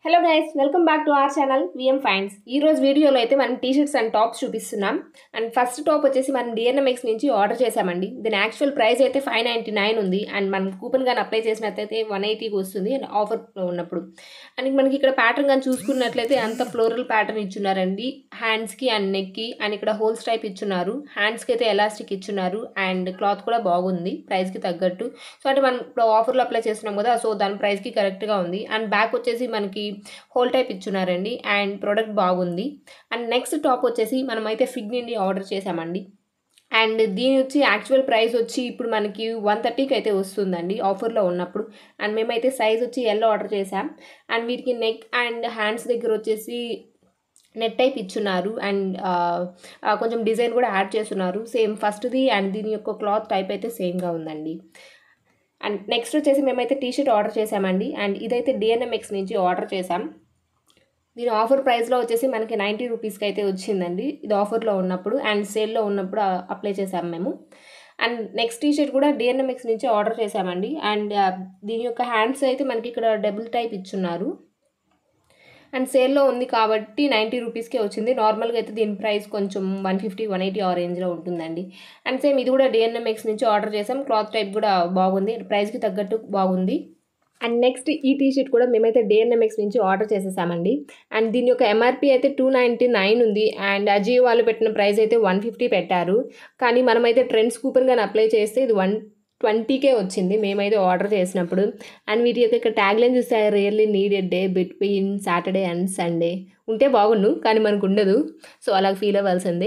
hello guys welcome back to our channel VM fines ఈ రోజు వీడియోలో అయితే మనం టీ షర్ట్స్ అండ్ టాప్స్ చూపిస్తున్నాం అండ్ ఫస్ట్ టాప్ వచ్చేసి మనం డిఎన్ఎంఎక్స్ నుంచి ఆర్డర్ చేసామండి దీని యాక్చువల్ ప్రైస్ అయితే ఫైవ్ నైంటీ నైన్ ఉంది అండ్ మనం కూపన్ కానీ అప్లై చేసినట్లయితే వన్ ఎయిటీకి వస్తుంది అండ్ ఆఫర్లో ఉన్నప్పుడు అండ్ మనకి ఇక్కడ ప్యాటర్న్ కానీ చూసుకున్నట్లయితే అంత ఫ్లోరల్ ప్యాటర్న్ ఇచ్చున్నారండి హ్యాండ్స్కి అండ్ నెక్కి అండ్ ఇక్కడ హోల్స్ టైప్ ఇచ్చున్నారు హ్యాండ్స్కి అయితే ఎలాస్టిక్ ఇచ్చున్నారు అండ్ క్లాత్ కూడా బాగుంది ప్రైస్కి తగ్గట్టు సో అంటే మనం ఇప్పుడు ఆఫర్లో అప్లై చేస్తున్నాం కదా సో దాని ప్రైస్కి కరెక్ట్గా ఉంది అండ్ బ్యాక్ వచ్చేసి మనకి హోల్ టైప్ ఇచ్చున్నారండి అండ్ ప్రోడక్ట్ బాగుంది అండ్ నెక్స్ట్ టాప్ వచ్చేసి మనమైతే ఫిగ్ నుండి ఆర్డర్ చేసామండి అండ్ దీని వచ్చి యాక్చువల్ ప్రైస్ వచ్చి ఇప్పుడు మనకి వన్ థర్టీకి అయితే వస్తుందండి ఆఫర్లో ఉన్నప్పుడు అండ్ మేమైతే సైజ్ వచ్చి ఎల్లో ఆర్డర్ చేసాం అండ్ వీటికి నెక్ అండ్ హ్యాండ్స్ దగ్గర వచ్చేసి నెట్ టైప్ ఇచ్చున్నారు అండ్ కొంచెం డిజైన్ కూడా యాడ్ చేస్తున్నారు సేమ్ ఫస్ట్ది అండ్ దీని యొక్క క్లాత్ టైప్ అయితే సేమ్గా ఉందండి అండ్ నెక్స్ట్ వచ్చేసి మేమైతే టీ షర్ట్ ఆర్డర్ చేసామండి అండ్ ఇదైతే డిఎన్ఎంఎక్స్ నుంచి ఆర్డర్ చేసాం దీని ఆఫర్ ప్రైస్లో వచ్చేసి మనకి నైంటీ రూపీస్కి అయితే వచ్చిందండి ఇది ఆఫర్లో ఉన్నప్పుడు అండ్ సేల్లో ఉన్నప్పుడు అప్లై చేసాం మేము అండ్ నెక్స్ట్ టీ షర్ట్ కూడా డిఎన్ఎంఎక్స్ నుంచి ఆర్డర్ చేసామండి అండ్ దీని యొక్క హ్యాండ్స్ అయితే మనకి ఇక్కడ డబుల్ టైప్ ఇచ్చున్నారు అండ్ సేల్లో ఉంది కాబట్టి నైంటీ రూపీస్కే వచ్చింది నార్మల్గా అయితే దీని ప్రైస్ కొంచెం వన్ ఫిఫ్టీ వన్ ఎయిటీ ఆ రేంజ్లో ఉంటుందండి అండ్ సేమ్ ఇది కూడా డిఎన్ఎంఎక్స్ నుంచి ఆర్డర్ చేసాం క్లాత్ టైప్ కూడా బాగుంది ప్రైస్కి తగ్గట్టు బాగుంది అండ్ నెక్స్ట్ ఈ టీ షర్ట్ కూడా మేమైతే డిఎన్ఎంఎక్స్ నుంచి ఆర్డర్ చేసేసామండి అండ్ దీని యొక్క ఎంఆర్పి అయితే టూ నైంటీ నైన్ ఉంది అండ్ అజియో వాళ్ళు పెట్టిన ప్రైస్ అయితే వన్ ఫిఫ్టీ పెట్టారు కానీ మనమైతే ట్రెండ్స్ కూపన్ కానీ అప్లై చేస్తే ఇది వన్ ట్వంటీకే వచ్చింది మేమైతే ఆర్డర్ చేసినప్పుడు అండ్ వీటి యొక్క ఇక్కడ ట్యాగ్ లైన్ చూస్తే really needed day between Saturday and Sunday ఉంటే బాగుండు కానీ మనకు ఉండదు సో అలా ఫీల్ అవ్వాల్సిందే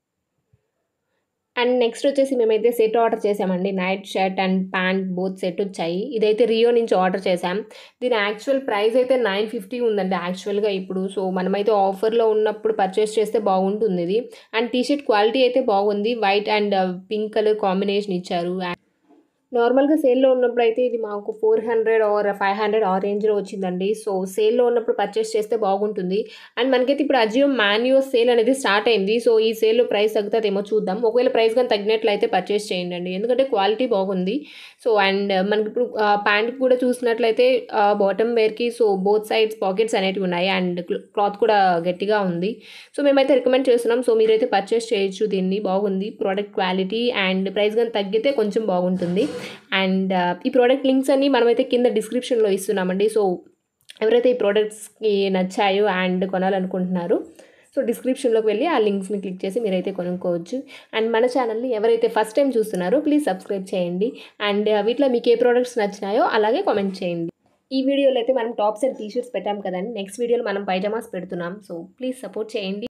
అండ్ నెక్స్ట్ వచ్చేసి మేమైతే సెట్ ఆర్డర్ చేసామండి night shirt and pant both set వచ్చాయి ఇదైతే రియో నుంచి ఆర్డర్ చేసాం దీని యాక్చువల్ ప్రైస్ అయితే నైన్ ఫిఫ్టీ ఉందండి యాక్చువల్గా ఇప్పుడు సో మనమైతే ఆఫర్లో ఉన్నప్పుడు పర్చేస్ చేస్తే బాగుంటుంది ఇది అండ్ టీషర్ట్ క్వాలిటీ అయితే బాగుంది white and pink colour combination ఇచ్చారు నార్మల్గా సేల్లో ఉన్నప్పుడు అయితే ఇది మాకు four hundred or five hundred ఆ రేంజ్లో వచ్చిందండి సో సేల్లో ఉన్నప్పుడు పర్చేస్ చేస్తే బాగుంటుంది అండ్ మనకైతే ఇప్పుడు అజియో మాన్యో సేల్ అనేది స్టార్ట్ అయింది సో ఈ సేల్లో ప్రైస్ తగ్గుతుందేమో చూద్దాం ఒకవేళ ప్రైస్ కానీ తగ్గినట్లయితే పర్చేస్ చేయండి ఎందుకంటే క్వాలిటీ బాగుంది సో అండ్ మనకి ఇప్పుడు ప్యాంట్ కూడా చూసినట్లయితే బాటమ్ వేర్కి సో బోత్ సైడ్స్ పాకెట్స్ అనేటివి ఉన్నాయి అండ్ క్లాత్ కూడా గట్టిగా ఉంది సో మేమైతే రికమెండ్ చేస్తున్నాం సో మీరైతే పర్చేస్ చేయొచ్చు దీన్ని బాగుంది ప్రోడక్ట్ క్వాలిటీ అండ్ ప్రైస్ కానీ తగ్గితే కొంచెం బాగుంటుంది అండ్ ఈ ప్రోడక్ట్ లింక్స్ అన్ని మనమైతే కింద డిస్క్రిప్షన్లో ఇస్తున్నామండి సో ఎవరైతే ఈ ప్రోడక్ట్స్కి నచ్చాయో అండ్ కొనాలనుకుంటున్నారో సో డిస్క్రిప్షన్లోకి వెళ్ళి ఆ లింక్స్ని క్లిక్ చేసి మీరైతే కొనుక్కోవచ్చు అండ్ మన ఛానల్ని ఎవరైతే ఫస్ట్ టైం చూస్తున్నారో ప్లీజ్ సబ్స్క్రైబ్ చేయండి అండ్ వీటిలో మీకు ఏ ప్రోడక్ట్స్ నచ్చినాయో అలాగే కామెంట్ చేయండి ఈ వీడియోలో అయితే మనం టాప్స్ అండ్ టీ షర్ట్స్ పెట్టాం కదండి నెక్స్ట్ వీడియోలో మనం పైజామాస్ పెడుతున్నాం సో ప్లీజ్ సపోర్ట్ చేయండి